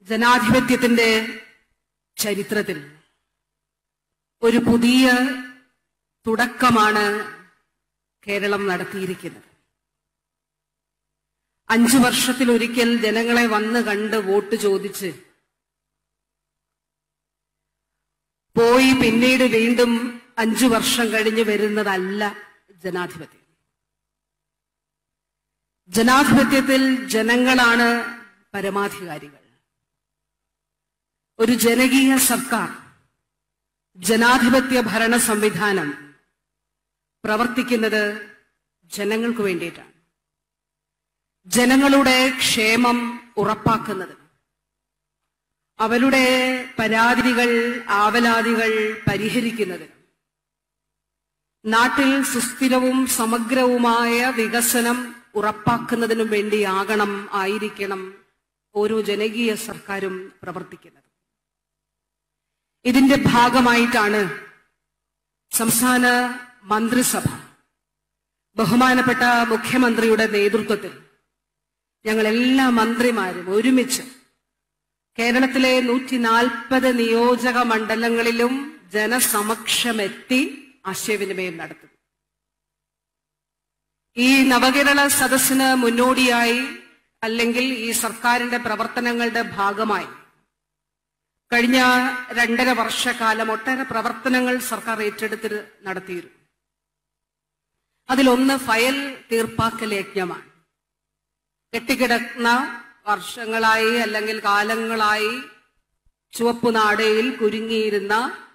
ജനാധിപത്യത്തിന്റെ ചരിത്രത്തിൽ ഒരു പുതിയ തുടക്കമാണ് കേരളം നടത്തിയിരിക്കുന്നത് അഞ്ചു വർഷത്തിലൊരിക്കൽ ജനങ്ങളെ വന്ന് കണ്ട് വോട്ട് ചോദിച്ച് പോയി പിന്നീട് വീണ്ടും അഞ്ചു വർഷം കഴിഞ്ഞ് വരുന്നതല്ല ജനാധിപത്യം ജനാധിപത്യത്തിൽ ജനങ്ങളാണ് പരമാധികാരികൾ ഒരു ജനകീയ സർക്കാർ ജനാധിപത്യ ഭരണ സംവിധാനം പ്രവർത്തിക്കുന്നത് ജനങ്ങൾക്ക് വേണ്ടിയിട്ടാണ് ജനങ്ങളുടെ ക്ഷേമം ഉറപ്പാക്കുന്നത് അവരുടെ പരാതികൾ ആവലാതികൾ പരിഹരിക്കുന്നത് നാട്ടിൽ സുസ്ഥിരവും സമഗ്രവുമായ വികസനം ഉറപ്പാക്കുന്നതിനും വേണ്ടിയാകണം ആയിരിക്കണം ഓരോ ജനകീയ സർക്കാരും പ്രവർത്തിക്കുന്നത് ഇതിന്റെ ഭാഗമായിട്ടാണ് സംസ്ഥാന മന്ത്രിസഭ ബഹുമാനപ്പെട്ട മുഖ്യമന്ത്രിയുടെ നേതൃത്വത്തിൽ ഞങ്ങൾ എല്ലാ മന്ത്രിമാരും ഒരുമിച്ച് കേരളത്തിലെ നൂറ്റി നാൽപ്പത് നിയോജക മണ്ഡലങ്ങളിലും ജനസമക്ഷമെത്തി ആശയവിനിമയം നടത്തും ഈ നവകേരള സദസ്സിന് മുന്നോടിയായി അല്ലെങ്കിൽ ഈ സർക്കാരിന്റെ പ്രവർത്തനങ്ങളുടെ ഭാഗമായി കഴിഞ്ഞ രണ്ടര വർഷക്കാലം ഒട്ടേറെ പ്രവർത്തനങ്ങൾ സർക്കാർ ഏറ്റെടുത്ത് നടത്തിയിരുന്നു അതിലൊന്ന് ഫയൽ തീർപ്പാക്കൽ യജ്ഞമാണ് കെട്ടിക്കിടക്കുന്ന വർഷങ്ങളായി അല്ലെങ്കിൽ കാലങ്ങളായി ചുവപ്പ് നാടയിൽ കുരുങ്ങിയിരുന്ന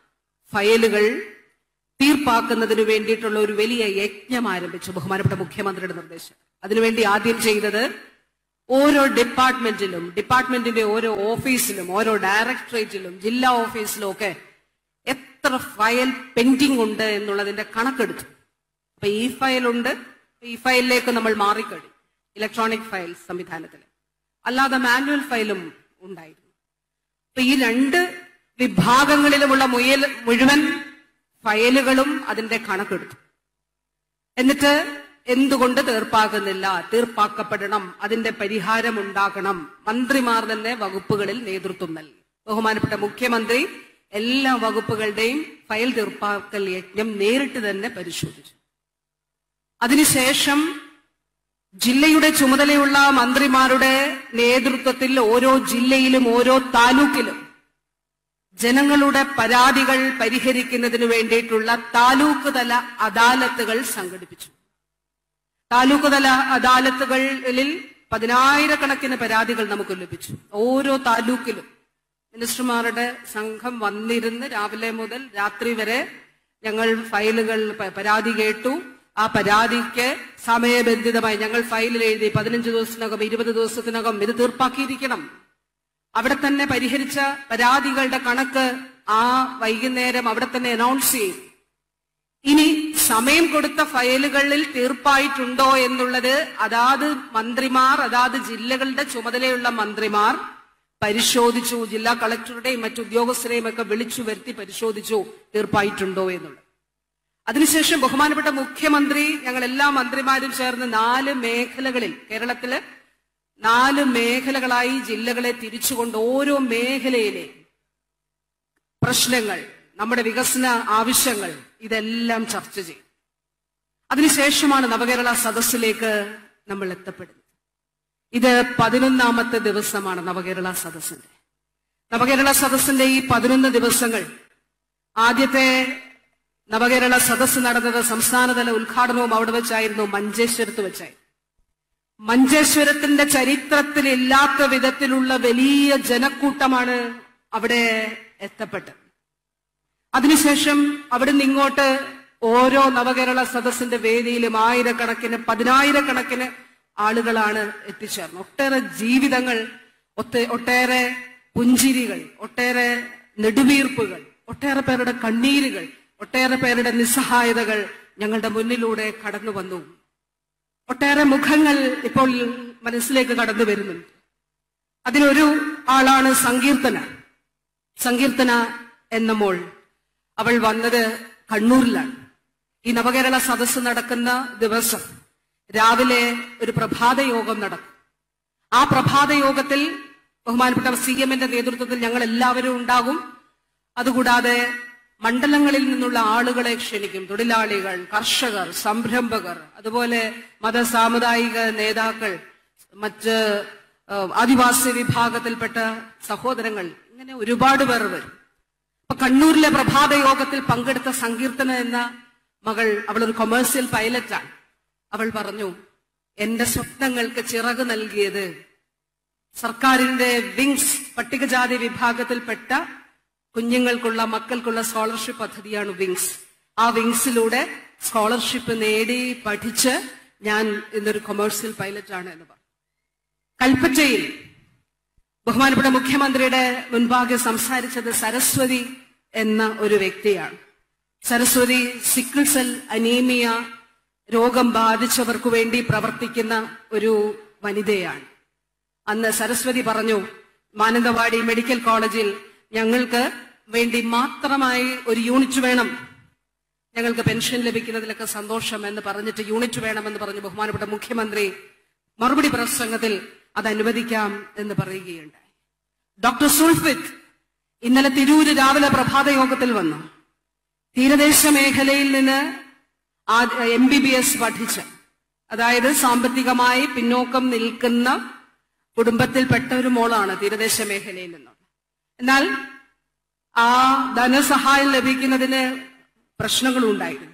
ഫയലുകൾ തീർപ്പാക്കുന്നതിന് വേണ്ടിയിട്ടുള്ള ഒരു വലിയ യജ്ഞം ആരംഭിച്ചു ബഹുമാനപ്പെട്ട മുഖ്യമന്ത്രിയുടെ നിർദ്ദേശം അതിനുവേണ്ടി ആദ്യം ചെയ്തത് ഓരോ ഡിപ്പാർട്ട്മെന്റിലും ഡിപ്പാർട്ട്മെന്റിന്റെ ഓരോ ഓഫീസിലും ഓരോ ഡയറക്ടറേറ്റിലും ജില്ലാ ഓഫീസിലും ഒക്കെ എത്ര ഫയൽ പെൻഡിംഗ് ഉണ്ട് എന്നുള്ളതിന്റെ കണക്കെടുത്തു അപ്പൊ ഈ ഫയലുണ്ട് ഈ ഫയലിലേക്ക് നമ്മൾ മാറിക്കഴിഞ്ഞു ഇലക്ട്രോണിക് ഫയൽ സംവിധാനത്തിൽ അല്ലാതെ മാനുവൽ ഫയലും ഉണ്ടായിരുന്നു അപ്പൊ ഈ രണ്ട് വിഭാഗങ്ങളിലുമുള്ള മുയൽ മുഴുവൻ ഫയലുകളും അതിന്റെ കണക്കെടുത്തു എന്നിട്ട് എന്തുകൊണ്ട് തീർപ്പാകുന്നില്ല തീർപ്പാക്കപ്പെടണം അതിന്റെ പരിഹാരം ഉണ്ടാകണം മന്ത്രിമാർ തന്നെ വകുപ്പുകളിൽ നേതൃത്വം നൽകി ബഹുമാനപ്പെട്ട മുഖ്യമന്ത്രി എല്ലാ വകുപ്പുകളുടെയും ഫയൽ തീർപ്പാക്കൽ യജ്ഞം നേരിട്ട് തന്നെ പരിശോധിച്ചു അതിനുശേഷം ജില്ലയുടെ ചുമതലയുള്ള മന്ത്രിമാരുടെ നേതൃത്വത്തിൽ ഓരോ ജില്ലയിലും ഓരോ താലൂക്കിലും ജനങ്ങളുടെ പരാതികൾ പരിഹരിക്കുന്നതിന് വേണ്ടിയിട്ടുള്ള താലൂക്ക് തല അദാലത്തുകൾ സംഘടിപ്പിച്ചു താലൂക്ക് തല അദാലത്തുകളിൽ പതിനായിരക്കണക്കിന് പരാതികൾ നമുക്ക് ലഭിച്ചു ഓരോ താലൂക്കിലും മിനിസ്റ്റർമാരുടെ സംഘം വന്നിരുന്ന് രാവിലെ മുതൽ രാത്രി വരെ ഞങ്ങൾ ഫയലുകൾ പ- പരാതി കേട്ടു ആ പരാതിക്ക് സമയബന്ധിതമായി ഞങ്ങൾ ഫയലിൽ എഴുതി പതിനഞ്ച് ദിവസത്തിനകം ഇരുപത് ദിവസത്തിനകം ഇത് തീർപ്പാക്കിയിരിക്കണം അവിടെ തന്നെ പരിഹരിച്ച പരാതികളുടെ കണക്ക് ആ വൈകുന്നേരം അവിടെ തന്നെ അനൗൺസ് ചെയ്യും ഇനി സമയം കൊടുത്ത ഫയലുകളിൽ തീർപ്പായിട്ടുണ്ടോ എന്നുള്ളത് അതാത് മന്ത്രിമാർ അതാത് ജില്ലകളുടെ ചുമതലയുള്ള മന്ത്രിമാർ പരിശോധിച്ചു ജില്ലാ കളക്ടറുടെയും മറ്റു ഉദ്യോഗസ്ഥരെയും ഒക്കെ വിളിച്ചു വരുത്തി പരിശോധിച്ചു തീർപ്പായിട്ടുണ്ടോ എന്നുള്ളത് അതിനുശേഷം ബഹുമാനപ്പെട്ട മുഖ്യമന്ത്രി ഞങ്ങൾ എല്ലാ മന്ത്രിമാരും ചേർന്ന് നാല് മേഖലകളിൽ കേരളത്തില് നാല് മേഖലകളായി ജില്ലകളെ തിരിച്ചുകൊണ്ട് ഓരോ മേഖലയിലെ പ്രശ്നങ്ങൾ നമ്മുടെ വികസന ആവശ്യങ്ങൾ ഇതെല്ലാം ചർച്ച ചെയ്യും അതിനുശേഷമാണ് നവകേരള സദസ്സിലേക്ക് നമ്മൾ എത്തപ്പെടുന്നത് ഇത് പതിനൊന്നാമത്തെ ദിവസമാണ് നവകേരള സദസ്സിന്റെ നവകേരള സദസ്സിന്റെ ഈ പതിനൊന്ന് ദിവസങ്ങൾ ആദ്യത്തെ നവകേരള സദസ്സ് നടന്നത് സംസ്ഥാനതല ഉദ്ഘാടനവും അവിടെ വെച്ചായിരുന്നു മഞ്ചേശ്വരത്ത് വെച്ചായിരുന്നു മഞ്ചേശ്വരത്തിന്റെ ചരിത്രത്തിൽ ഇല്ലാത്ത വിധത്തിലുള്ള വലിയ ജനക്കൂട്ടമാണ് അവിടെ എത്തപ്പെട്ടത് അതിനുശേഷം അവിടുന്ന് ഇങ്ങോട്ട് ഓരോ നവകേരള സദസ്സിന്റെ വേദിയിലും ആയിരക്കണക്കിന് പതിനായിരക്കണക്കിന് ആളുകളാണ് എത്തിച്ചേർന്നത് ഒട്ടേറെ ജീവിതങ്ങൾ ഒത്ത- ഒട്ടേറെ പുഞ്ചിരികൾ ഒട്ടേറെ നെടുവീർപ്പുകൾ ഒട്ടേറെ പേരുടെ കണ്ണീരുകൾ ഒട്ടേറെ പേരുടെ നിസ്സഹായതകൾ ഞങ്ങളുടെ മുന്നിലൂടെ കടന്നു വന്നു ഒട്ടേറെ മുഖങ്ങൾ ഇപ്പോൾ മനസ്സിലേക്ക് കടന്നു വരുന്നുണ്ട് അതിലൊരു ആളാണ് സങ്കീർത്തന സങ്കീർത്തന എന്ന മോൾ അവൾ വന്നത് കണ്ണൂരിലാണ് ഈ നവകേരള സദസ്സ് നടക്കുന്ന ദിവസം രാവിലെ ഒരു പ്രഭാത യോഗം നടക്കും ആ പ്രഭാത യോഗത്തിൽ ബഹുമാനപ്പെട്ട സി എമ്മിന്റെ നേതൃത്വത്തിൽ ഞങ്ങൾ എല്ലാവരും ഉണ്ടാകും അതുകൂടാതെ മണ്ഡലങ്ങളിൽ നിന്നുള്ള ആളുകളെ ക്ഷണിക്കും തൊഴിലാളികൾ കർഷകർ സംരംഭകർ അതുപോലെ മത സാമുദായിക നേതാക്കൾ മറ്റ് ഏഹ്, ആദിവാസി വിഭാഗത്തിൽപ്പെട്ട സഹോദരങ്ങൾ ഇങ്ങനെ ഒരുപാട് പേർ വരും അപ്പൊ കണ്ണൂരിലെ പ്രഭാത യോഗത്തിൽ പങ്കെടുത്ത സങ്കീർത്തന എന്ന മകൾ അവളൊരു കൊമേഴ്സ്യൽ പൈലറ്റാണ് അവൾ പറഞ്ഞു എന്റെ സ്വപ്നങ്ങൾക്ക് ചിറക് നൽകിയത് സർക്കാരിന്റെ വിങ്സ് പട്ടികജാതി വിഭാഗത്തിൽപ്പെട്ട കുഞ്ഞുങ്ങൾക്കുള്ള മക്കൾക്കുള്ള സ്കോളർഷിപ്പ് പദ്ധതിയാണ് വിങ്സ് ആ വിങ്സിലൂടെ സ്കോളർഷിപ്പ് നേടി പഠിച്ച് ഞാൻ ഇന്നൊരു കൊമേഴ്സ്യൽ പൈലറ്റാണ് എന്ന് പറഞ്ഞു കൽപ്പറ്റയിൽ ബഹുമാനപ്പെട്ട മുഖ്യമന്ത്രിയുടെ മുൻപാകെ സംസാരിച്ചത് സരസ്വതി എന്ന ഒരു വ്യക്തിയാണ് സരസ്വതി സിക്കിൾ സെൽ അനീമിയ രോഗം ബാധിച്ചവർക്ക് വേണ്ടി പ്രവർത്തിക്കുന്ന ഒരു വനിതയാണ് അന്ന് സരസ്വതി പറഞ്ഞു മാനന്തവാടി മെഡിക്കൽ കോളേജിൽ ഞങ്ങൾക്ക് വേണ്ടി മാത്രമായി ഒരു യൂണിറ്റ് വേണം ഞങ്ങൾക്ക് പെൻഷൻ ലഭിക്കുന്നതിലൊക്കെ സന്തോഷം എന്ന് പറഞ്ഞിട്ട് യൂണിറ്റ് വേണമെന്ന് പറഞ്ഞ് ബഹുമാനപ്പെട്ട മുഖ്യമന്ത്രി മറുപടി പ്രസംഗത്തിൽ അത് അനുവദിക്കാം എന്ന് പറയുകയുണ്ടായി ഡോക്ടർ സുൽഫിത്ത് ഇന്നലെ തിരൂര് രാവിലെ പ്രഭാത യോഗത്തിൽ വന്നു തീരദേശ മേഖലയിൽ നിന്ന് എം ബി ബി എസ് പഠിച്ച അതായത് സാമ്പത്തികമായി പിന്നോക്കം നിൽക്കുന്ന കുടുംബത്തിൽപ്പെട്ട ഒരു മോളാണ് തീരദേശ മേഖലയിൽ നിന്നുള്ളത് എന്നാൽ ആ ധനസഹായം ലഭിക്കുന്നതിന് പ്രശ്നങ്ങളും ഉണ്ടായിരുന്നു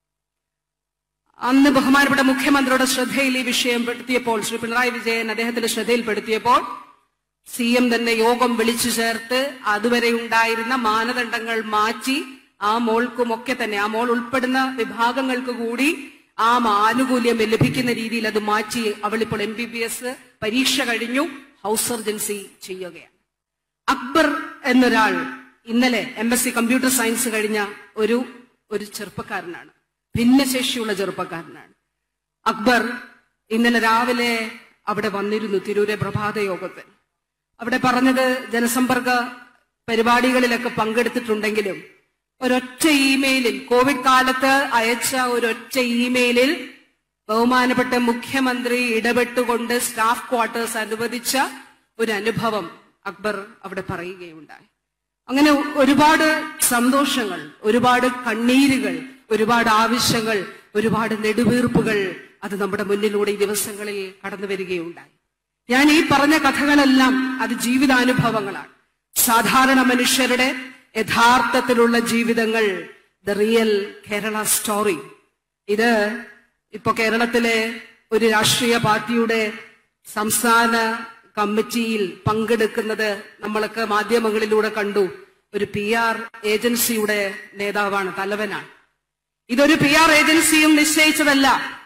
അന്ന് ബഹുമാനപ്പെട്ട മുഖ്യമന്ത്രിയുടെ ശ്രദ്ധയിൽ ഈ വിഷയം പെടുത്തിയപ്പോൾ ശ്രീ പിണറായി വിജയൻ അദ്ദേഹത്തിന്റെ ശ്രദ്ധയിൽപ്പെടുത്തിയപ്പോൾ സി എം തന്നെ യോഗം വിളിച്ചു ചേർത്ത് അതുവരെ ഉണ്ടായിരുന്ന മാനദണ്ഡങ്ങൾ മാറ്റി ആ മോൾക്കുമൊക്കെ തന്നെ ആ മോൾ ഉൾപ്പെടുന്ന വിഭാഗങ്ങൾക്ക് കൂടി ആ ആനുകൂല്യം ലഭിക്കുന്ന രീതിയിൽ അത് മാറ്റി അവളിപ്പോൾ എം ബി ബി എസ് പരീക്ഷ കഴിഞ്ഞു ഹൗസ് സർജൻസി ചെയ്യുകയാണ് അക്ബർ എന്നൊരാൾ ഇന്നലെ M S C computer science കഴിഞ്ഞ ഒരു ഒരു ചെറുപ്പക്കാരനാണ് ഭിന്നശേഷിയുള്ള ചെറുപ്പക്കാരനാണ് അക്ബർ ഇന്നലെ രാവിലെ അവിടെ വന്നിരുന്നു തിരൂരെ പ്രഭാത യോഗത്തിൽ അവിടെ പറഞ്ഞത് ജനസമ്പർക്ക പരിപാടികളിലൊക്കെ പങ്കെടുത്തിട്ടുണ്ടെങ്കിലും ഒരൊറ്റ ഇമെയിലിൽ കോവിഡ് കാലത്ത് അയച്ച ഒരൊറ്റ ഇമെയിലിൽ ബഹുമാനപ്പെട്ട മുഖ്യമന്ത്രി ഇടപെട്ടുകൊണ്ട് സ്റ്റാഫ് ക്വാർട്ടേഴ്സ് അനുവദിച്ച ഒരു അനുഭവം അക്ബർ അവിടെ പറയുകയുണ്ടായി അങ്ങനെ ഒരുപാട് സന്തോഷങ്ങൾ ഒരുപാട് കണ്ണീരുകൾ ഒരുപാട് ആവശ്യങ്ങൾ ഒരുപാട് നെടുവീർപ്പുകൾ അത് നമ്മുടെ മുന്നിലൂടെ ഈ ദിവസങ്ങളിൽ കടന്നു വരികയുണ്ടായി ഞാൻ ഈ പറഞ്ഞ കഥകളെല്ലാം അത് ജീവിതാനുഭവങ്ങളാണ് സാധാരണ മനുഷ്യരുടെ യഥാർത്ഥത്തിലുള്ള ജീവിതങ്ങൾ ദ റിയൽ കേരള സ്റ്റോറി ഇത് ഇപ്പൊ കേരളത്തിലെ ഒരു രാഷ്ട്രീയ പാർട്ടിയുടെ സംസ്ഥാന കമ്മിറ്റിയിൽ പങ്കെടുക്കുന്നത് നമ്മളൊക്കെ മാധ്യമങ്ങളിലൂടെ കണ്ടു ഒരു പി ആർ ഏജൻസിയുടെ നേതാവാണ് തലവനാണ് ഇതൊരു പി ആർ ഏജൻസിയും നിശ്ചയിച്ചതല്ല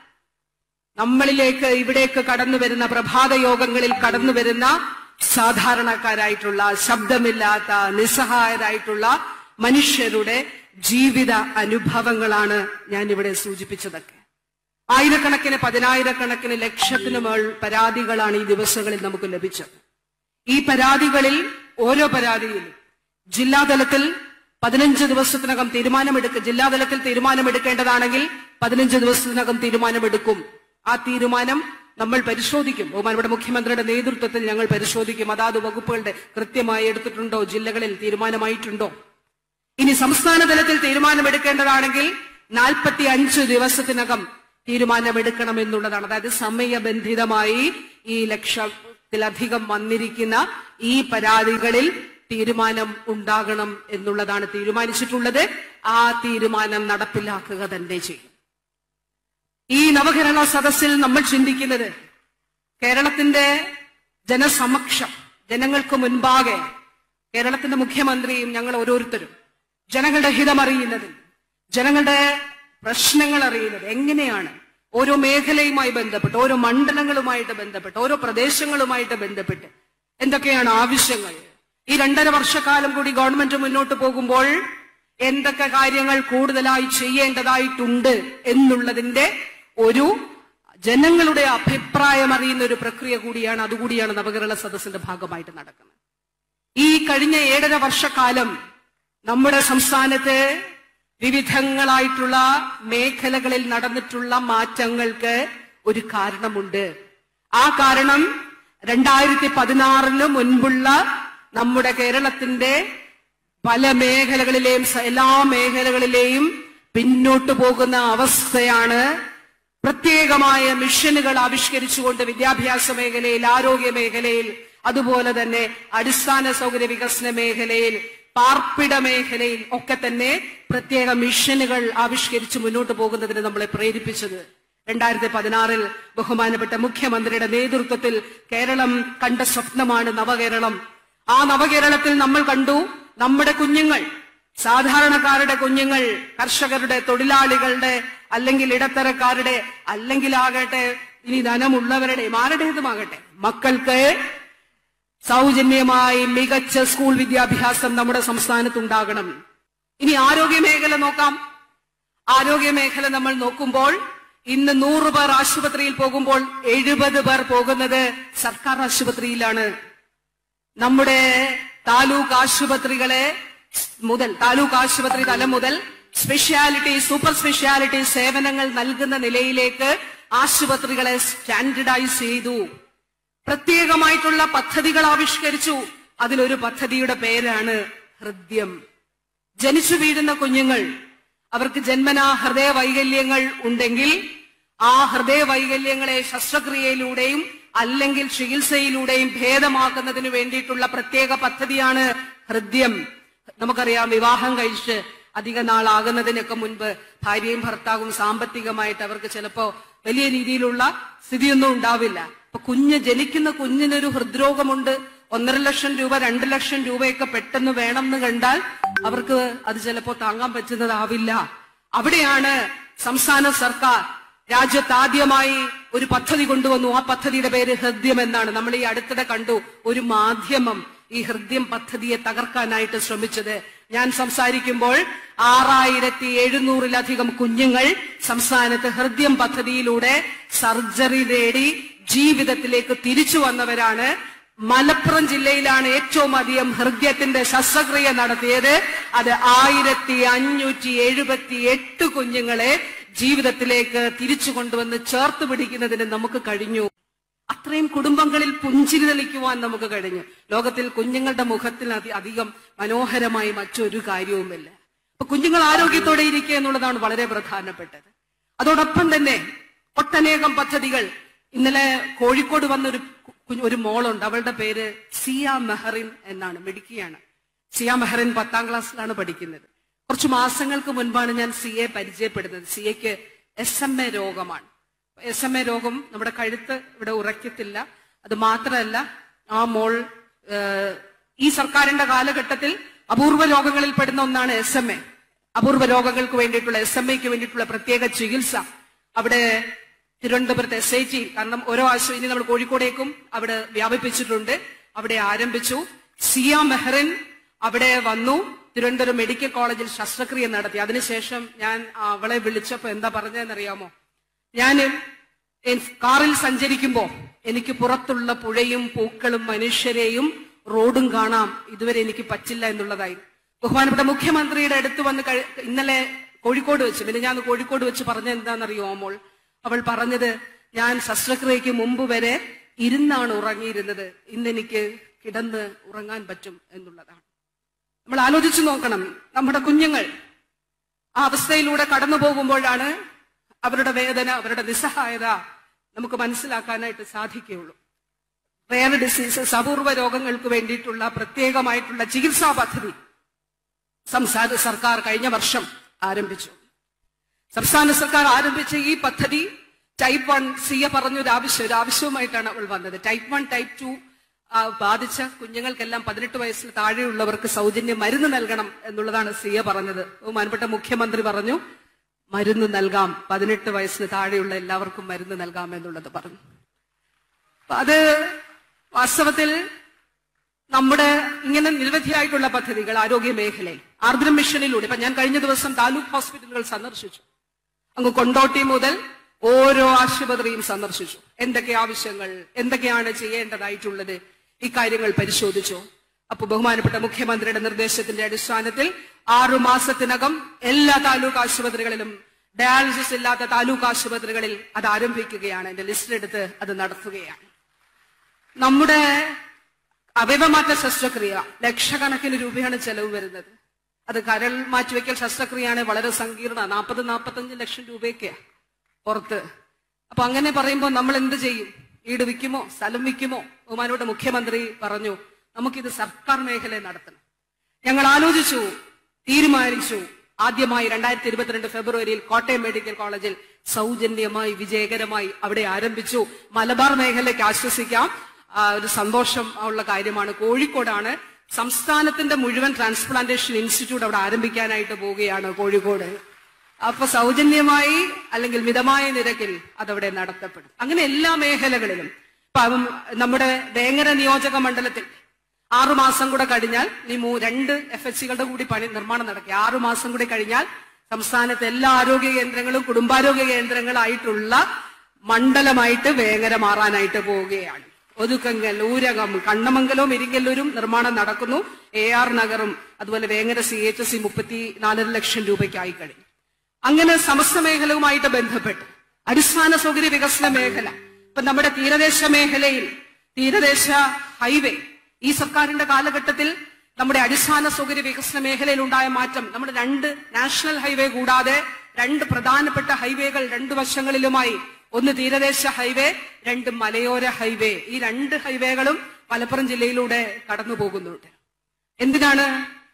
നമ്മളിലേക്ക് ഇവിടേക്ക് കടന്നു വരുന്ന പ്രഭാത യോഗങ്ങളിൽ കടന്നു വരുന്ന സാധാരണക്കാരായിട്ടുള്ള ശബ്ദമില്ലാത്ത നിസ്സഹായരായിട്ടുള്ള മനുഷ്യരുടെ ജീവിത അനുഭവങ്ങളാണ് ഞാൻ ഇവിടെ സൂചിപ്പിച്ചതൊക്കെ ആയിരക്കണക്കിന് പതിനായിരക്കണക്കിന് ലക്ഷത്തിന് മേൾ പരാതികളാണ് ഈ ദിവസങ്ങളിൽ നമുക്ക് ലഭിച്ചത് ഈ പരാതികളിൽ ഓരോ പരാതിയിലും ജില്ലാതലത്തിൽ പതിനഞ്ച് ദിവസത്തിനകം തീരുമാനമെടുക്കുക ജില്ലാതലത്തിൽ തീരുമാനമെടുക്കേണ്ടതാണെങ്കിൽ പതിനഞ്ച് ദിവസത്തിനകം തീരുമാനമെടുക്കും ആ തീരുമാനം നമ്മൾ പരിശോധിക്കും ബഹുമാനപ്പെട്ട മുഖ്യമന്ത്രിയുടെ നേതൃത്വത്തിൽ ഞങ്ങൾ പരിശോധിക്കും അതാത് വകുപ്പുകളുടെ കൃത്യമായി എടുത്തിട്ടുണ്ടോ ജില്ലകളിൽ തീരുമാനമായിട്ടുണ്ടോ ഇനി സംസ്ഥാന തലത്തിൽ തീരുമാനമെടുക്കേണ്ടതാണെങ്കിൽ നാൽപ്പത്തി അഞ്ച് ദിവസത്തിനകം തീരുമാനമെടുക്കണം എന്നുള്ളതാണ് അതായത് സമയബന്ധിതമായി ഈ ലക്ഷത്തിലധികം വന്നിരിക്കുന്ന ഈ പരാതികളിൽ തീരുമാനം ഉണ്ടാകണം എന്നുള്ളതാണ് തീരുമാനിച്ചിട്ടുള്ളത് ആ തീരുമാനം നടപ്പിലാക്കുക തന്നെ ചെയ്യും ഈ നവകേരള സദസ്സിൽ നമ്മൾ ചിന്തിക്കുന്നത് കേരളത്തിന്റെ ജനസമക്ഷം ജനങ്ങൾക്ക് മുൻപാകെ കേരളത്തിന്റെ മുഖ്യമന്ത്രിയും ഞങ്ങൾ ഓരോരുത്തരും ജനങ്ങളുടെ ഹിതമറിയുന്നതിൽ ജനങ്ങളുടെ പ്രശ്നങ്ങൾ അറിയുന്നത് എങ്ങനെയാണ് ഓരോ മേഖലയുമായി ബന്ധപ്പെട്ട് ഓരോ മണ്ഡലങ്ങളുമായിട്ട് ബന്ധപ്പെട്ട് ഓരോ പ്രദേശങ്ങളുമായിട്ട് ബന്ധപ്പെട്ട് എന്തൊക്കെയാണ് ആവശ്യങ്ങൾ ഈ രണ്ടര വർഷക്കാലം കൂടി ഗവൺമെന്റ് മുന്നോട്ട് പോകുമ്പോൾ എന്തൊക്കെ കാര്യങ്ങൾ കൂടുതലായി ചെയ്യേണ്ടതായിട്ടുണ്ട് എന്നുള്ളതിന്റെ ഒരു ജനങ്ങളുടെ അഭിപ്രായം അറിയുന്ന ഒരു പ്രക്രിയ കൂടിയാണ് അതുകൂടിയാണ് നവകേരള സദസ്സിന്റെ ഭാഗമായിട്ട് നടക്കുന്നത് ഈ കഴിഞ്ഞ ഏഴര വർഷക്കാലം നമ്മുടെ സംസ്ഥാനത്ത് വിവിധങ്ങളായിട്ടുള്ള മേഖലകളിൽ നടന്നിട്ടുള്ള മാറ്റങ്ങൾക്ക് ഒരു കാരണമുണ്ട് ആ കാരണം രണ്ടായിരത്തി പതിനാറിന് മുൻപുള്ള നമ്മുടെ കേരളത്തിന്റെ പല മേഖലകളിലെയും സ- എല്ലാ മേഖലകളിലെയും പിന്നോട്ട് പോകുന്ന അവസ്ഥയാണ് പ്രത്യേകമായ മിഷനുകൾ ആവിഷ്കരിച്ചുകൊണ്ട് വിദ്യാഭ്യാസ മേഖലയിൽ ആരോഗ്യ മേഖലയിൽ അതുപോലെ തന്നെ അടിസ്ഥാന സൗകര്യ വികസന മേഖലയിൽ പാർപ്പിട മേഖലയിൽ ഒക്കെ തന്നെ പ്രത്യേക മിഷനുകൾ ആവിഷ്കരിച്ച് മുന്നോട്ട് പോകുന്നതിന് നമ്മളെ പ്രേരിപ്പിച്ചത് രണ്ടായിരത്തി പതിനാറിൽ ബഹുമാനപ്പെട്ട മുഖ്യമന്ത്രിയുടെ നേതൃത്വത്തിൽ കേരളം കണ്ട സ്വപ്നമാണ് നവകേരളം ആ നവകേരളത്തിൽ നമ്മൾ കണ്ടു നമ്മുടെ കുഞ്ഞുങ്ങൾ സാധാരണക്കാരുടെ കുഞ്ഞുങ്ങൾ കർഷകരുടെ തൊഴിലാളികളുടെ അല്ലെങ്കിൽ ഇടത്തരക്കാരുടെ അല്ലെങ്കിൽ ആകട്ടെ ഇനി ധനമുള്ളവരുടെയും ആരുടേതുമാകട്ടെ മക്കൾക്ക് സൗജന്യമായി മികച്ച സ്കൂൾ വിദ്യാഭ്യാസം നമ്മുടെ സംസ്ഥാനത്തുണ്ടാകണം ഇനി ആരോഗ്യ മേഖല നോക്കാം ആരോഗ്യ മേഖല നമ്മൾ നോക്കുമ്പോൾ ഇന്ന് നൂറ് പേർ ആശുപത്രിയിൽ പോകുമ്പോൾ എഴുപത് പേർ പോകുന്നത് സർക്കാർ ആശുപത്രിയിലാണ് നമ്മുടെ താലൂക്ക് ആശുപത്രികളെ മുതൽ താലൂക്ക് ആശുപത്രി തലം മുതൽ സ്പെഷ്യാലിറ്റി സൂപ്പർ സ്പെഷ്യാലിറ്റി സേവനങ്ങൾ നൽകുന്ന നിലയിലേക്ക് ആശുപത്രികളെ സ്റ്റാൻഡർഡൈസ് ചെയ്തു പ്രത്യേകമായിട്ടുള്ള പദ്ധതികൾ ആവിഷ്കരിച്ചു അതിലൊരു പദ്ധതിയുടെ പേരാണ് ഹൃദ്യം ജനിച്ചു വീഴുന്ന കുഞ്ഞുങ്ങൾ അവർക്ക് ജന്മനാ ഹൃദയ വൈകല്യങ്ങൾ ഉണ്ടെങ്കിൽ ആ ഹൃദയ വൈകല്യങ്ങളെ ശസ്ത്രക്രിയയിലൂടെയും അല്ലെങ്കിൽ ചികിത്സയിലൂടെയും ഭേദമാക്കുന്നതിന് വേണ്ടിയിട്ടുള്ള പ്രത്യേക പദ്ധതിയാണ് ഹൃദ്യം നമുക്കറിയാം വിവാഹം കഴിച്ച് അധിക നാളാകുന്നതിനൊക്കെ മുൻപ് ഭാര്യയും ഭർത്താവും സാമ്പത്തികമായിട്ട് അവർക്ക് ചിലപ്പോ വലിയ രീതിയിലുള്ള സ്ഥിതിയൊന്നും ഉണ്ടാവില്ല അപ്പൊ കുഞ്ഞ് ജനിക്കുന്ന കുഞ്ഞിനൊരു ഹൃദ്രോഗമുണ്ട് ഒന്നര ലക്ഷം രൂപ രണ്ട് ലക്ഷം രൂപയൊക്കെ പെട്ടെന്ന് വേണം എന്ന് കണ്ടാൽ അവർക്ക് അത് ചിലപ്പോ താങ്ങാൻ പറ്റുന്നതാവില്ല അവിടെയാണ് സംസ്ഥാന സർക്കാർ രാജ്യത്ത് ആദ്യമായി ഒരു പദ്ധതി കൊണ്ടുവന്നു ആ പദ്ധതിയുടെ പേര് ഹൃദ്യം എന്നാണ് നമ്മൾ ഈ അടുത്തിടെ കണ്ടു ഒരു മാധ്യമം ഈ ഹൃദ്യം പദ്ധതിയെ തകർക്കാനായിട്ട് ശ്രമിച്ചത് ഞാൻ സംസാരിക്കുമ്പോൾ ആറായിരത്തി എഴുന്നൂറിലധികം കുഞ്ഞുങ്ങൾ സംസ്ഥാനത്ത് ഹൃദ്യം പദ്ധതിയിലൂടെ സർജറി നേടി ജീവിതത്തിലേക്ക് തിരിച്ചു വന്നവരാണ് മലപ്പുറം ജില്ലയിലാണ് ഏറ്റവും അധികം ഹൃദയത്തിന്റെ ശസ്ത്രക്രിയ നടത്തിയത് അത് ആയിരത്തി അഞ്ഞൂറ്റി എഴുപത്തി എട്ട് കുഞ്ഞുങ്ങളെ ജീവിതത്തിലേക്ക് തിരിച്ചു കൊണ്ടുവന്ന് ചേർത്ത് പിടിക്കുന്നതിന് നമുക്ക് കഴിഞ്ഞു അത്രയും കുടുംബങ്ങളിൽ പുഞ്ചിരി തെളിക്കുവാൻ നമുക്ക് കഴിഞ്ഞു ലോകത്തിൽ കുഞ്ഞുങ്ങളുടെ മുഖത്തിൽ അതി അധികം മനോഹരമായി മറ്റൊരു കാര്യവുമില്ല അപ്പൊ കുഞ്ഞുങ്ങൾ ആരോഗ്യത്തോടെ ഇരിക്കുക എന്നുള്ളതാണ് വളരെ പ്രധാനപ്പെട്ടത് അതോടൊപ്പം തന്നെ ഒട്ടനേകം പദ്ധതികൾ ഇന്നലെ കോഴിക്കോട് വന്നൊരു കു- ഒരു മോളുണ്ട് അവളുടെ പേര് സിയ മെഹറിൻ എന്നാണ് മിടുക്കിയാണ് സിയ മെഹറിൻ പത്താം ക്ലാസ്സിലാണ് പഠിക്കുന്നത് കുറച്ച് മാസങ്ങൾക്ക് മുൻപാണ് ഞാൻ സിയെ പരിചയപ്പെടുന്നത് സിയയ്ക്ക് എസ് എം എ രോഗമാണ് എസ് എം എ രോഗം നമ്മുടെ കഴുത്ത് ഇവിടെ ഉറയ്ക്കത്തില്ല അത് മാത്രമല്ല ആ മോൾ ഏഹ്, ഈ സർക്കാരിന്റെ കാലഘട്ടത്തിൽ അപൂർവ രോഗങ്ങളിൽ പെടുന്ന ഒന്നാണ് എസ് എം എ അപൂർവ രോഗങ്ങൾക്ക് വേണ്ടിയിട്ടുള്ള എസ് എം എക്ക് വേണ്ടിയിട്ടുള്ള പ്രത്യേക ചികിത്സ അവിടെ തിരുവനന്തപുരത്ത് എസ് ഐ ടി കാരണം ഓരോ ആശുപത്രി ഇനി നമ്മൾ കോഴിക്കോടേക്കും അവിടെ വ്യാപിപ്പിച്ചിട്ടുണ്ട് അവിടെ ആരംഭിച്ചു സിയ മെഹറിൻ അവിടെ വന്നു തിരുവനന്തപുരം മെഡിക്കൽ കോളേജിൽ ശസ്ത്രക്രിയ നടത്തി അതിനുശേഷം ഞാൻ അവളെ വിളിച്ചപ്പോ എന്താ പറഞ്ഞതെന്നറിയാമോ ഞാൻ കാറിൽ സഞ്ചരിക്കുമ്പോ എനിക്ക് പുറത്തുള്ള പുഴയും പൂക്കളും മനുഷ്യരെയും റോഡും കാണാം ഇതുവരെ എനിക്ക് പറ്റില്ല എന്നുള്ളതായി ബഹുമാനപ്പെട്ട മുഖ്യമന്ത്രിയുടെ അടുത്ത് വന്ന് കഴി- ഇന്നലെ കോഴിക്കോട് വെച്ച് പിന്നെ ഞാൻ കോഴിക്കോട് വെച്ച് പറഞ്ഞ എന്താണെന്നറിയോ മോൾ അവൾ പറഞ്ഞത് ഞാൻ ശസ്ത്രക്രിയയ്ക്ക് മുമ്പ് വരെ ഇരുന്നാണ് ഉറങ്ങിയിരുന്നത് ഇന്നെനിക്ക് കിടന്ന് ഉറങ്ങാൻ പറ്റും എന്നുള്ളതാണ് നമ്മൾ ആലോചിച്ചു നോക്കണം നമ്മുടെ കുഞ്ഞുങ്ങൾ ആ അവസ്ഥയിലൂടെ കടന്നു പോകുമ്പോഴാണ് അവരുടെ വേദന അവരുടെ നിസ്സഹായത നമുക്ക് മനസ്സിലാക്കാനായിട്ട് സാധിക്കുകയുള്ളൂ റെയർ ഡിസീസസ് അപൂർവ രോഗങ്ങൾക്ക് വേണ്ടിയിട്ടുള്ള പ്രത്യേകമായിട്ടുള്ള ചികിത്സാ പദ്ധതി സംസ്ഥാന സർക്കാർ കഴിഞ്ഞ വർഷം ആരംഭിച്ചു സംസ്ഥാന സർക്കാർ ആരംഭിച്ച ഈ പദ്ധതി ടൈപ്പ് വൺ സിയ പറഞ്ഞൊരു ആവശ്യം ഒരു ആവശ്യവുമായിട്ടാണ് അവൾ വന്നത് ടൈപ്പ് വൺ ടൈപ്പ് ടു ബാധിച്ച കുഞ്ഞുങ്ങൾക്കെല്ലാം പതിനെട്ട് വയസ്സിൽ താഴെയുള്ളവർക്ക് സൗജന്യ മരുന്ന് നൽകണം എന്നുള്ളതാണ് സിയ പറഞ്ഞത് ബഹുമാനപ്പെട്ട മുഖ്യമന്ത്രി പറഞ്ഞു മരുന്ന് നൽകാം പതിനെട്ട് വയസ്സിന് താഴെയുള്ള എല്ലാവർക്കും മരുന്ന് നൽകാം എന്നുള്ളത് പറഞ്ഞു അപ്പൊ അത് വാസ്തവത്തിൽ നമ്മുടെ ഇങ്ങനെ നിരവധിയായിട്ടുള്ള പദ്ധതികൾ ആരോഗ്യ മേഖലയിൽ ആർദ്രം മിഷനിലൂടെ ഇപ്പൊ ഞാൻ കഴിഞ്ഞ ദിവസം താലൂക്ക് ഹോസ്പിറ്റലുകൾ സന്ദർശിച്ചു അങ്ങ് കൊണ്ടോട്ടി മുതൽ ഓരോ ആശുപത്രിയും സന്ദർശിച്ചു എന്തൊക്കെ ആവശ്യങ്ങൾ എന്തൊക്കെയാണ് ചെയ്യേണ്ടതായിട്ടുള്ളത് ഇക്കാര്യങ്ങൾ പരിശോധിച്ചു അപ്പൊ ബഹുമാനപ്പെട്ട മുഖ്യമന്ത്രിയുടെ നിർദ്ദേശത്തിന്റെ അടിസ്ഥാനത്തിൽ ആറു മാസത്തിനകം എല്ലാ താലൂക്ക് ആശുപത്രികളിലും ഡയാലിസിസ് ഇല്ലാത്ത താലൂക്ക് ആശുപത്രികളിൽ അത് ആരംഭിക്കുകയാണ് എന്റെ ലിസ്റ്റ് എടുത്ത് അത് നടത്തുകയാണ് നമ്മുടെ അവയവമാറ്റ ശസ്ത്രക്രിയ ലക്ഷക്കണക്കിന് രൂപയാണ് ചെലവ് വരുന്നത് അത് കരൾ മാറ്റിവെക്കൽ ശസ്ത്രക്രിയയാണ് വളരെ സങ്കീർണ നാൽപ്പത് നാൽപ്പത്തഞ്ച് ലക്ഷം രൂപയൊക്കെയാ പുറത്ത് അപ്പൊ അങ്ങനെ പറയുമ്പോൾ നമ്മൾ എന്ത് ചെയ്യും വീട് വിൽക്കുമോ സ്ഥലം വിൽക്കുമോ ബഹുമാനോട് മുഖ്യമന്ത്രി പറഞ്ഞു നമുക്കിത് സർക്കാർ മേഖലയിൽ നടത്തണം ഞങ്ങൾ ആലോചിച്ചു തീരുമാനിച്ചു ആദ്യമായി രണ്ടായിരത്തി ഇരുപത്തിരണ്ട് ഫെബ്രുവരിയിൽ കോട്ടയം മെഡിക്കൽ കോളേജിൽ സൗജന്യമായി വിജയകരമായി അവിടെ ആരംഭിച്ചു മലബാർ മേഖലയ്ക്ക് ആശ്വസിക്കാം ആ, ഒരു സന്തോഷം ഉള്ള കാര്യമാണ് കോഴിക്കോടാണ് സംസ്ഥാനത്തിന്റെ മുഴുവൻ ട്രാൻസ്പ്ലാന്റേഷൻ ഇൻസ്റ്റിറ്റ്യൂട്ട് അവിടെ ആരംഭിക്കാനായിട്ട് പോവുകയാണ് കോഴിക്കോട് അപ്പൊ സൗജന്യമായി അല്ലെങ്കിൽ മിതമായ നിരക്കിൽ അതവിടെ നടത്തപ്പെടും അങ്ങനെ എല്ലാ മേഖലകളിലും ഇപ്പൊ അവൻ നമ്മുടെ വേങ്ങര നിയോജക മണ്ഡലത്തിൽ ആറു മാസം കൂടെ കഴിഞ്ഞാൽ നീ മൂ രണ്ട് എഫ് എസ് സികളുടെ കൂടി പണി നിർമ്മാണം നടക്കുക ആറു മാസം കൂടി കഴിഞ്ഞാൽ സംസ്ഥാനത്തെ എല്ലാ ആരോഗ്യ കേന്ദ്രങ്ങളും കുടുംബാരോഗ്യ കേന്ദ്രങ്ങളായിട്ടുള്ള മണ്ഡലമായിട്ട് വേങ്ങര മാറാനായിട്ട് പോവുകയാണ് ഒതുക്കങ്കൽ ഊരകം കണ്ണമംഗലവും ഇരിങ്ങല്ലൂരും നിർമ്മാണം നടക്കുന്നു എ ആർ നഗറും അതുപോലെ വേങ്ങര സി എച്ച് സി മുപ്പത്തി നാലര ലക്ഷം രൂപയ്ക്കായി കഴിഞ്ഞു അങ്ങനെ സമസ്ത മേഖലവുമായിട്ട് ബന്ധപ്പെട്ട് അടിസ്ഥാന സൗകര്യ വികസന മേഖല ഇപ്പൊ നമ്മുടെ തീരദേശ മേഖലയിൽ തീരദേശ ഹൈവേ ഈ സർക്കാരിന്റെ കാലഘട്ടത്തിൽ നമ്മുടെ അടിസ്ഥാന സൗകര്യ വികസന മേഖലയിൽ ഉണ്ടായ മാറ്റം നമ്മുടെ രണ്ട് നാഷണൽ ഹൈവേ കൂടാതെ രണ്ട് പ്രധാനപ്പെട്ട ഹൈവേകൾ രണ്ട് വശങ്ങളിലുമായി ഒന്ന് തീരദേശ ഹൈവേ രണ്ട് മലയോര ഹൈവേ ഈ രണ്ട് ഹൈവേകളും മലപ്പുറം ജില്ലയിലൂടെ കടന്നു പോകുന്നുണ്ട് എന്തിനാണ്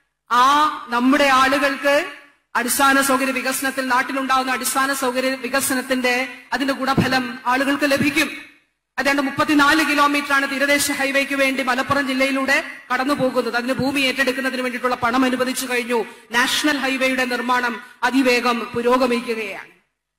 ആ നമ്മുടെ ആളുകൾക്ക് അടിസ്ഥാന സൗകര്യ വികസനത്തിൽ നാട്ടിലുണ്ടാകുന്ന അടിസ്ഥാന സൗകര്യ വികസനത്തിന്റെ അതിന്റെ ഗുണഫലം ആളുകൾക്ക് ലഭിക്കും അതാണ്ട് മുപ്പത്തിനാല് കിലോമീറ്റർ ആണ് തീരദേശ ഹൈവേക്ക് വേണ്ടി മലപ്പുറം ജില്ലയിലൂടെ കടന്നു പോകുന്നത് അതിന് ഭൂമി ഏറ്റെടുക്കുന്നതിന് വേണ്ടിയിട്ടുള്ള പണം അനുവദിച്ചു കഴിഞ്ഞു നാഷണൽ ഹൈവേയുടെ നിർമ്മാണം അതിവേഗം പുരോഗമിക്കുകയാണ്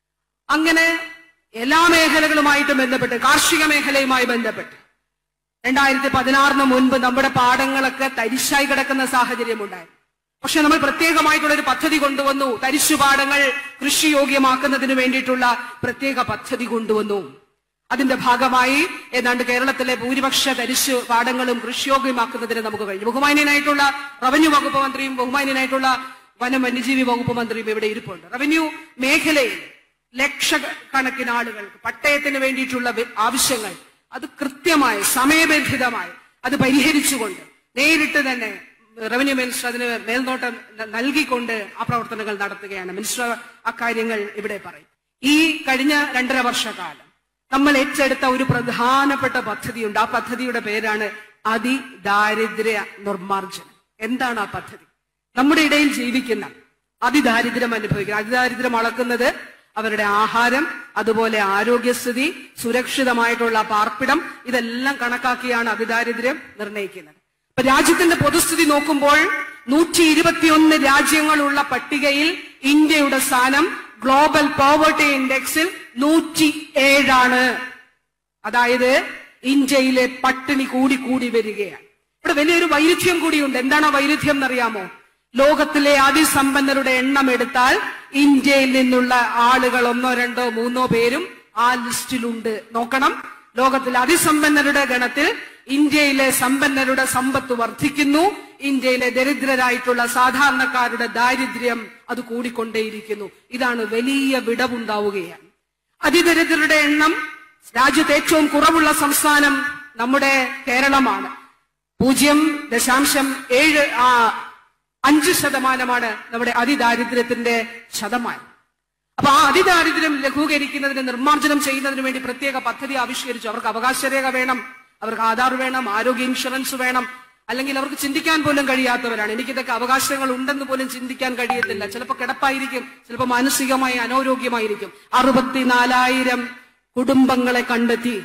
അങ്ങനെ എല്ലാ മേഖലകളുമായിട്ട് ബന്ധപ്പെട്ട് കാർഷിക മേഖലയുമായി ബന്ധപ്പെട്ട് രണ്ടായിരത്തി പതിനാറിന് മുൻപ് നമ്മുടെ പാടങ്ങളൊക്കെ തരിശായി കിടക്കുന്ന സാഹചര്യം ഉണ്ടായിരുന്നു പക്ഷെ നമ്മൾ പ്രത്യേകമായിട്ടുള്ള ഒരു പദ്ധതി കൊണ്ടുവന്നു തരിശുപാടങ്ങൾ കൃഷിയോഗ്യമാക്കുന്നതിന് വേണ്ടിയിട്ടുള്ള പ്രത്യേക പദ്ധതി കൊണ്ടുവന്നു അതിന്റെ ഭാഗമായി ഏതാണ്ട് കേരളത്തിലെ ഭൂരിപക്ഷ തരിശു പാടങ്ങളും കൃഷിയോഗ്യമാക്കുന്നതിന് നമുക്ക് കഴിഞ്ഞു ബഹുമാന്യനായിട്ടുള്ള റവന്യൂ വകുപ്പ് മന്ത്രിയും ബഹുമാന്യനായിട്ടുള്ള വനം വന്യജീവി വകുപ്പ് മന്ത്രിയും ഇവിടെ ഇരിപ്പുണ്ട് റവന്യൂ മേഖലയിൽ ലക്ഷക്കണക്കിന് ആളുകൾക്ക് പട്ടയത്തിന് വേണ്ടിയിട്ടുള്ള വി- ആവശ്യങ്ങൾ അത് കൃത്യമായി സമയബന്ധിതമായി അത് പരിഹരിച്ചുകൊണ്ട് നേരിട്ട് തന്നെ റവന്യൂ മിനിസ്റ്റർ അതിന് മേൽനോട്ടം ന- നൽകിക്കൊണ്ട് ആ പ്രവർത്തനങ്ങൾ നടത്തുകയാണ് മിനിസ്റ്റർ അക്കാര്യങ്ങൾ ഇവിടെ പറയും ഈ കഴിഞ്ഞ രണ്ടര വർഷക്കാലം നമ്മൾ ഏറ്റെടുത്ത ഒരു പ്രധാനപ്പെട്ട പദ്ധതിയുണ്ട് ആ പദ്ധതിയുടെ പേരാണ് അതിദാരിദ്ര്യ നിർമ്മാർജ്ജനം എന്താണ് ആ പദ്ധതി നമ്മുടെ ഇടയിൽ ജീവിക്കുന്ന അതിദാരിദ്ര്യം അനുഭവിക്കുന്ന അതിദാരിദ്ര്യം അളക്കുന്നത് അവരുടെ ആഹാരം അതുപോലെ ആരോഗ്യസ്ഥിതി സുരക്ഷിതമായിട്ടുള്ള പാർപ്പിടം ഇതെല്ലാം കണക്കാക്കിയാണ് അതിദാരിദ്ര്യം നിർണ്ണയിക്കുന്നത് ഇപ്പൊ രാജ്യത്തിന്റെ പൊതുസ്ഥിതി നോക്കുമ്പോൾ നൂറ്റി ഇരുപത്തിയൊന്ന് രാജ്യങ്ങളുള്ള പട്ടികയിൽ ഇന്ത്യയുടെ സ്ഥാനം ഗ്ലോബൽ പോവർട്ടി ഇൻഡെക്സിൽ നൂറ്റി ഏഴാണ് അതായത് ഇന്ത്യയിലെ പട്ടിണി കൂടി കൂടി വരികയാണ് ഇവിടെ വലിയൊരു വൈരുദ്ധ്യം കൂടിയുണ്ട് എന്താണ് ആ വൈരുദ്ധ്യം എന്നറിയാമോ ലോകത്തിലെ അതിസമ്പന്നരുടെ എണ്ണം എടുത്താൽ ഇന്ത്യയിൽ നിന്നുള്ള ആളുകൾ ഒന്നോ രണ്ടോ മൂന്നോ പേരും ആ ലിസ്റ്റിലുണ്ട് നോക്കണം ലോകത്തിലെ അതിസമ്പന്നരുടെ ഗണത്തിൽ ഇന്ത്യയിലെ സമ്പന്നരുടെ സമ്പത്ത് വർദ്ധിക്കുന്നു ഇന്ത്യയിലെ ദരിദ്രരായിട്ടുള്ള സാധാരണക്കാരുടെ ദാരിദ്ര്യം അത് കൂടിക്കൊണ്ടേയിരിക്കുന്നു ഇതാണ് വലിയ വിടവുണ്ടാവുകയാണ് അതിദരിദ്രരുടെ എണ്ണം രാജ്യത്ത് ഏറ്റവും കുറവുള്ള സംസ്ഥാനം നമ്മുടെ കേരളമാണ് പൂജ്യം ദശാംശം ഏഴ് ആ, അഞ്ച് ശതമാനമാണ് നമ്മുടെ അതിദാരിദ്ര്യത്തിന്റെ ശതമാനം അപ്പൊ ആ അതിദാരിദ്ര്യം ലഘൂകരിക്കുന്നതിന് നിർമ്മാർജ്ജനം ചെയ്യുന്നതിന് വേണ്ടി പ്രത്യേക പദ്ധതി ആവിഷ്കരിച്ചു അവർക്ക് അവകാശരേഖ വേണം അവർക്ക് ആധാർ വേണം ആരോഗ്യ ഇൻഷുറൻസ് വേണം അല്ലെങ്കിൽ അവർക്ക് ചിന്തിക്കാൻ പോലും കഴിയാത്തവരാണ് എനിക്കിതൊക്കെ അവകാശങ്ങൾ ഉണ്ടെന്ന് പോലും ചിന്തിക്കാൻ കഴിയത്തില്ല ചിലപ്പോൾ കിടപ്പായിരിക്കും ചിലപ്പോൾ മാനസികമായി അനാരോഗ്യമായിരിക്കും അറുപത്തിനാലായിരം കുടുംബങ്ങളെ കണ്ടെത്തി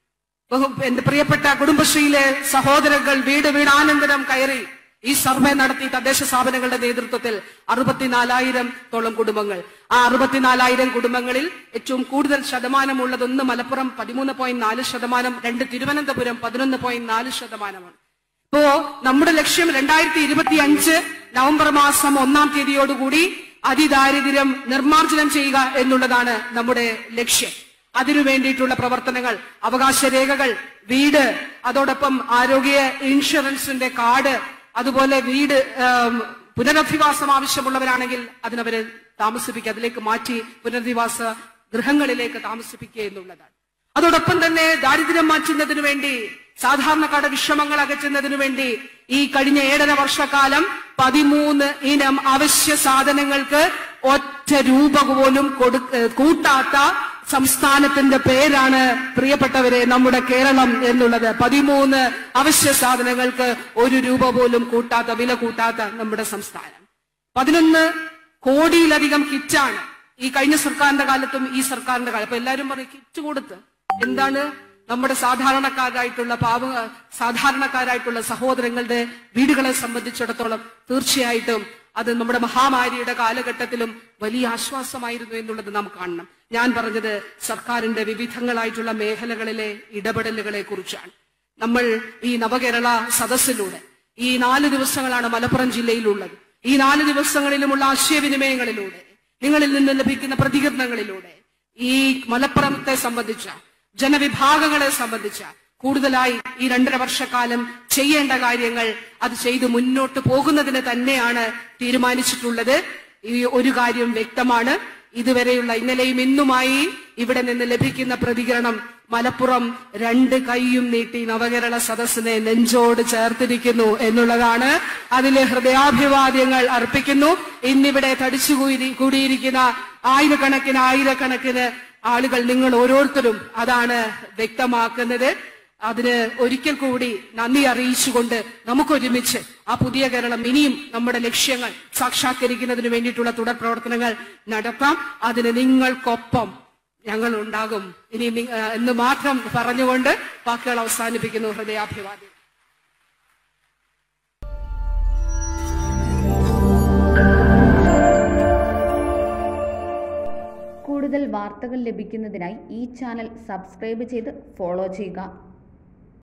ബഹു എന്റെ പ്രിയപ്പെട്ട കുടുംബശ്രീയിലെ സഹോദരങ്ങൾ വീട് വീടാനന്തരം കയറി ഈ സർവേ നടത്തി തദ്ദേശ സ്ഥാപനങ്ങളുടെ നേതൃത്വത്തിൽ അറുപത്തിനാലായിരം തോളം കുടുംബങ്ങൾ ആ അറുപത്തിനാലായിരം കുടുംബങ്ങളിൽ ഏറ്റവും കൂടുതൽ ശതമാനമുള്ളത് ഒന്ന് മലപ്പുറം പതിമൂന്ന് പോയിന്റ് നാല് ശതമാനം രണ്ട് തിരുവനന്തപുരം പതിനൊന്ന് പോയിന്റ് നാല് ശതമാനമാണ് ഇപ്പോ നമ്മുടെ ലക്ഷ്യം രണ്ടായിരത്തി ഇരുപത്തി അഞ്ച് നവംബർ മാസം ഒന്നാം തീയതിയോടുകൂടി അതിദാരിദ്ര്യം നിർമ്മാർജ്ജനം ചെയ്യുക എന്നുള്ളതാണ് നമ്മുടെ ലക്ഷ്യം അതിനു വേണ്ടിയിട്ടുള്ള പ്രവർത്തനങ്ങൾ അവകാശ രേഖകൾ വീട് അതോടൊപ്പം ആരോഗ്യ ഇൻഷുറൻസിന്റെ കാർഡ് അതുപോലെ വീട് ആം, പുനരധിവാസം ആവശ്യമുള്ളവരാണെങ്കിൽ അതിനവരെ താമസിപ്പിക്കുക അതിലേക്ക് മാറ്റി പുനരധിവാസ ഗൃഹങ്ങളിലേക്ക് താമസിപ്പിക്കുക എന്നുള്ളതാണ് അതോടൊപ്പം തന്നെ ദാരിദ്ര്യം മാറ്റുന്നതിനു വേണ്ടി സാധാരണക്കാരുടെ വിഷമങ്ങൾ അകറ്റുന്നതിനു വേണ്ടി ഈ കഴിഞ്ഞ ഏഴര വർഷക്കാലം പതിമൂന്ന് ഇനം അവശ്യ സാധനങ്ങൾക്ക് ഒറ്റ രൂപ പോലും കൊടു ഏഹ് കൂട്ടാത്ത സംസ്ഥാനത്തിന്റെ പേരാണ് പ്രിയപ്പെട്ടവരെ നമ്മുടെ കേരളം എന്നുള്ളത് പതിമൂന്ന് അവശ്യ സാധനങ്ങൾക്ക് ഒരു രൂപ പോലും കൂട്ടാത്ത വില കൂട്ടാത്ത നമ്മുടെ സംസ്ഥാനം പതിനൊന്ന് കോടിയിലധികം കിറ്റാണ് ഈ കഴിഞ്ഞ സർക്കാരിന്റെ കാലത്തും ഈ സർക്കാരിന്റെ കാലം അപ്പൊ എല്ലാരും പറയും കിറ്റ് കൊടുത്ത് എന്താണ് നമ്മുടെ സാധാരണക്കാരായിട്ടുള്ള പാവ സാധാരണക്കാരായിട്ടുള്ള സഹോദരങ്ങളുടെ വീടുകളെ സംബന്ധിച്ചിടത്തോളം തീർച്ചയായിട്ടും അത് നമ്മുടെ മഹാമാരിയുടെ കാലഘട്ടത്തിലും വലിയ ആശ്വാസമായിരുന്നു എന്നുള്ളത് നാം കാണണം ഞാൻ പറഞ്ഞത് സർക്കാരിന്റെ വിവിധങ്ങളായിട്ടുള്ള മേഖലകളിലെ ഇടപെടലുകളെ കുറിച്ചാണ് നമ്മൾ ഈ നവകേരള സദസ്സിലൂടെ ഈ നാല് ദിവസങ്ങളാണ് മലപ്പുറം ജില്ലയിലുള്ളത് ഈ നാല് ദിവസങ്ങളിലുമുള്ള ആശയവിനിമയങ്ങളിലൂടെ നിങ്ങളിൽ നിന്ന് ലഭിക്കുന്ന പ്രതികരണങ്ങളിലൂടെ ഈ മലപ്പുറത്തെ സംബന്ധിച്ച ജനവിഭാഗങ്ങളെ സംബന്ധിച്ച കൂടുതലായി ഈ രണ്ടര വർഷക്കാലം ചെയ്യേണ്ട കാര്യങ്ങൾ അത് ചെയ്ത് മുന്നോട്ട് പോകുന്നതിന് തന്നെയാണ് തീരുമാനിച്ചിട്ടുള്ളത് ഈ ഒരു കാര്യം വ്യക്തമാണ് ഇതുവരെയുള്ള ഇന്നലെയും ഇന്നുമായി ഇവിടെ നിന്ന് ലഭിക്കുന്ന പ്രതികരണം മലപ്പുറം രണ്ട് കൈയും നീട്ടി നവകേരള സദസ്സിനെ നെഞ്ചോട് ചേർത്തിരിക്കുന്നു എന്നുള്ളതാണ് അതിലെ ഹൃദയാഭിവാദ്യങ്ങൾ അർപ്പിക്കുന്നു ഇന്നിവിടെ തടിച്ചുകൂടി കൂടിയിരിക്കുന്ന ആയിരക്കണക്കിന് ആയിരക്കണക്കിന് ആളുകൾ നിങ്ങൾ ഓരോരുത്തരും അതാണ് വ്യക്തമാക്കുന്നത് അതിന് ഒരിക്കൽ കൂടി നന്ദി അറിയിച്ചുകൊണ്ട് നമുക്കൊരുമിച്ച് ആ പുതിയ കേരളം ഇനിയും നമ്മുടെ ലക്ഷ്യങ്ങൾ സാക്ഷാത്കരിക്കുന്നതിന് വേണ്ടിയിട്ടുള്ള തുടർ പ്രവർത്തനങ്ങൾ നടത്താം അതിന് നിങ്ങൾക്കൊപ്പം ഞങ്ങൾ ഉണ്ടാകും ഇനി നി- ആ, എന്ന് മാത്രം പറഞ്ഞുകൊണ്ട് വാക്കുകൾ അവസാനിപ്പിക്കുന്നു ഹൃദയാഭിവാദ്യം കൂടുതൽ വാർത്തകൾ ലഭിക്കുന്നതിനായി ഈ ചാനൽ സബ്സ്ക്രൈബ് ചെയ്ത് ഫോളോ ചെയ്യുക